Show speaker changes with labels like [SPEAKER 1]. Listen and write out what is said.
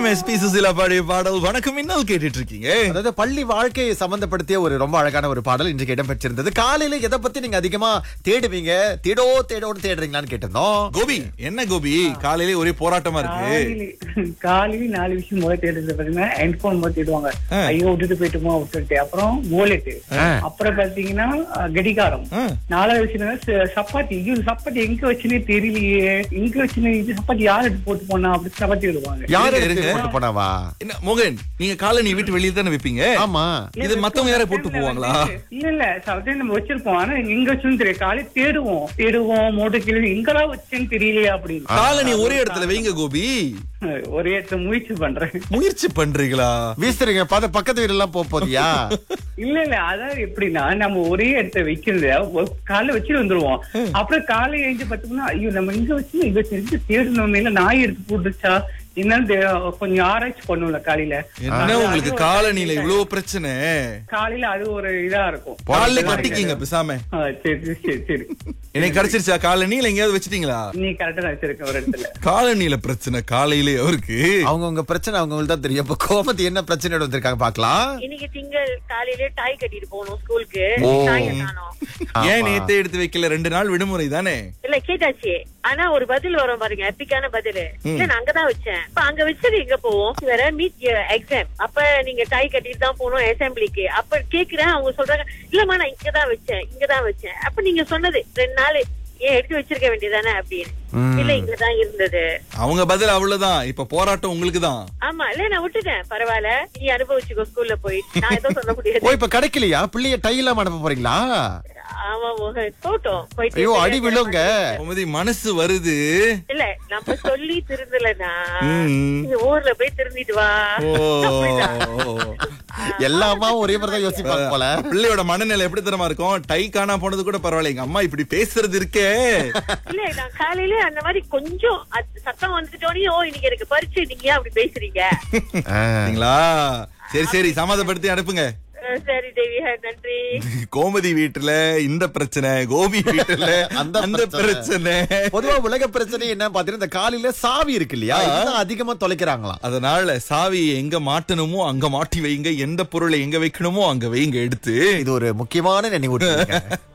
[SPEAKER 1] மீண்டும் எஸ்பி சுசிலா பாடிய பாடல் வணக்கம் இன்னல் கேட்டுட்டு இருக்கீங்க
[SPEAKER 2] அதாவது பள்ளி வாழ்க்கையை சம்பந்தப்படுத்திய ஒரு ரொம்ப அழகான ஒரு பாடல் இன்றைக்கு இடம்பெற்றிருந்தது காலையில எதை பத்தி நீங்க அதிகமா தேடுவீங்க தேடோ தேடோன்னு தேடுறீங்களான்னு கேட்டிருந்தோம்
[SPEAKER 1] கோபி என்ன கோபி காலையிலே ஒரே போராட்டமா இருக்கு
[SPEAKER 3] காலையில காலையில நாலு விஷயம் முதல்ல தேடுறது பாத்தீங்கன்னா ஹெட்போன் முதல் தேடுவாங்க
[SPEAKER 1] ஆ.
[SPEAKER 3] ஐயோ விட்டுட்டு போயிட்டுமோ விட்டுட்டு அப்புறம் wallet
[SPEAKER 2] ஆ.
[SPEAKER 3] அப்புறம் பாத்தீங்கன்னா அஹ், கடிகாரம்
[SPEAKER 1] ஆ.
[SPEAKER 3] நாலாவது விஷயம் என்னன்னா, ச- சப்பாத்தி ஐயோ இந்த சப்பாத்தி எங்க வச்சுனே தெரியலையே எங்க வச்சுனே இது சப்பாத்தி யார் எடுத்து போட்டு போனா அப்படி சப்பாத்தி விடுவாங்க
[SPEAKER 2] யாரு
[SPEAKER 1] இருங்க,
[SPEAKER 2] எடுத்து
[SPEAKER 1] இருங்க.
[SPEAKER 2] போட்டு போனாவா
[SPEAKER 1] என்ன மோகன் நீங்க காலை நீ வீட்டு வெளியே தானே வைப்பீங்க
[SPEAKER 2] ஆமா
[SPEAKER 1] இது மத்தவங்க யாரை போட்டு போவாங்களா
[SPEAKER 3] இல்ல இல்ல சம்டைம் நம்ம வச்சிருப்போம் ஆனா எங்க வச்சுன்னு தெரியும் காலையில தேடுவோம் தேடுவோம் மூட்டை கிளி எங்கடா வச்சேன்னு தெரியலையா அப்படின்னு
[SPEAKER 1] காலை நீ ஒரே இடத்துல வைங்க கோபி
[SPEAKER 3] ஒரே இடத்துல முயற்சி பண்றேன்
[SPEAKER 1] முயற்சி பண்றீங்களா
[SPEAKER 2] வீசுறீங்க பார்த்து பக்கத்து வீடு எல்லாம் போக போதியா
[SPEAKER 3] இல்ல இல்ல அதாவது எப்படின்னா நம்ம ஒரே இடத்த வைக்கிறது ஒரு காலைல வச்சுட்டு வந்துருவோம் அப்புறம் காலை எழுந்து பார்த்தோம்னா ஐயோ நம்ம இங்க வச்சு இங்க செஞ்சு தேடணும் இல்ல நாய் எடுத்து போட்டுச்சா என்னன்னு தெ- கொஞ்சம் ஆராய்ச்சி பண்ணுவோம்ல காலையில
[SPEAKER 1] என்ன உங்களுக்கு காலனில இவ்வளவு பிரச்சனை
[SPEAKER 3] காலையில அது ஒரு இதா இருக்கும்
[SPEAKER 1] காலைல கட்டிக்கீங்க பேசாம
[SPEAKER 3] ஆ, சரி சரி, சரி சரி
[SPEAKER 1] எனக்கு கிடைச்சிருச்சா காலனி இல்ல எங்கேயாவது வச்சிட்டீங்களா
[SPEAKER 3] நீ கரெக்டா தான் வச்சிருக்க ஒரு இடத்துல
[SPEAKER 1] காலனில பிரச்சனை காலையிலே அவருக்கு
[SPEAKER 2] அவங்கவுங்க பிரச்சனை அவங்களுக்கு தான் தெரியும் இப்ப கோமதி என்ன பிரச்சனை வந்திருக்காங்க பாக்கலாம்
[SPEAKER 4] இன்னைக்கு திங்கள் காலையில டாய் கட்டிட்டு போகணும் ஸ்கூலுக்கு
[SPEAKER 2] ஓ.
[SPEAKER 4] டாய் காணோம்
[SPEAKER 1] ஏன் நேத்தே எடுத்து வைக்கல ரெண்டு நாள் விடுமுறை தானே
[SPEAKER 4] இல்ல கேட்டாச்சு ஆனா ஒரு பதில் வரும் பாருங்க எப்பிக்கான பதில் இல்ல நான் அங்கதான் வச்சேன் இப்ப அங்க வச்சது எங்க போவோம் வேற மீட் எக்ஸாம் அப்ப நீங்க டாய் கட்டிட்டு தான் போகணும் அசம்பிளிக்கு அப்ப கேக்குறேன் அவங்க சொல்றாங்க இல்லம்மா நான் இங்கதான் வச்சேன் இங்கதான் வச்சேன் அப்ப நீங்க சொன்னது ரெண்டு நாள் ஏன் எடுத்து வச்சிருக்க வேண்டியதானே அப்படின்னு
[SPEAKER 2] ம்.
[SPEAKER 4] இல்ல இங்கதான் இருந்தது
[SPEAKER 1] அவங்க பதில் அவ்வளவுதான் இப்ப போராட்டம் உங்களுக்கு தான்
[SPEAKER 4] ஆமா இல்ல நான் விட்டுட்டேன் பரவாயில்ல நீ அனுபவிச்சுக்கோ ஸ்கூல்ல போய் நான் எதுவும் சொல்ல
[SPEAKER 2] ஓ
[SPEAKER 4] முடியாது
[SPEAKER 2] இப்ப கிடைக்கலையா பிள்ளைய டை இல்லாம அனுப்ப போறீங்களா
[SPEAKER 4] ஆமா மோகன் போட்டோம் போயிட்டு
[SPEAKER 2] ஐயோ அடி விழுங்க
[SPEAKER 1] கோமதி மனசு வருது
[SPEAKER 4] இல்ல நம்ம சொல்லி திருந்தலனா
[SPEAKER 1] ம்.
[SPEAKER 4] நீ ஊர்ல போய் திருந்திட்டு வா
[SPEAKER 1] ஓ
[SPEAKER 2] எல்லாமா ஒரே மாதிரி தான் யோசிப்பாங்க போல
[SPEAKER 1] பிள்ளையோட மனநிலை எப்படி தெரியுமா இருக்கும் டை காணா போனது கூட பரவாயில்ல எங்க அம்மா இப்படி பேசுறது இருக்கே
[SPEAKER 4] இல்ல நான் காலையில அந்த மாதிரி கொஞ்சம் அது சத்தம் வந்துட்டோனே ஓ இன்னைக்கு எனக்கு பரிச்சு நீங்க ஏன் அப்படி பேசுறீங்க
[SPEAKER 2] ஆ.
[SPEAKER 1] சரிங்களா சரி சரி சமாதப்படுத்தி அனுப்புங்க
[SPEAKER 4] அஹ் சரி தேவி நன்றி
[SPEAKER 1] கோமதி வீட்டுல இந்த பிரச்சனை கோபி வீட்டுல
[SPEAKER 2] அந்த
[SPEAKER 1] அந்த
[SPEAKER 2] பிரச்சனை.
[SPEAKER 1] பிரச்சனை
[SPEAKER 2] பொதுவா உலக பிரச்சனை என்ன பாத்தீங்கன்னா இந்த காலையில சாவி இருக்கு இல்லையா இதுதான் அதிகமா தொலைக்கிறாங்களாம்
[SPEAKER 1] அதனால சாவியை எங்க மாட்டணுமோ அங்க மாட்டி வைங்க எந்த பொருளை எங்க வைக்கணுமோ அங்க வைங்க எடுத்து
[SPEAKER 2] இது ஒரு முக்கியமான நினைவூட்டல்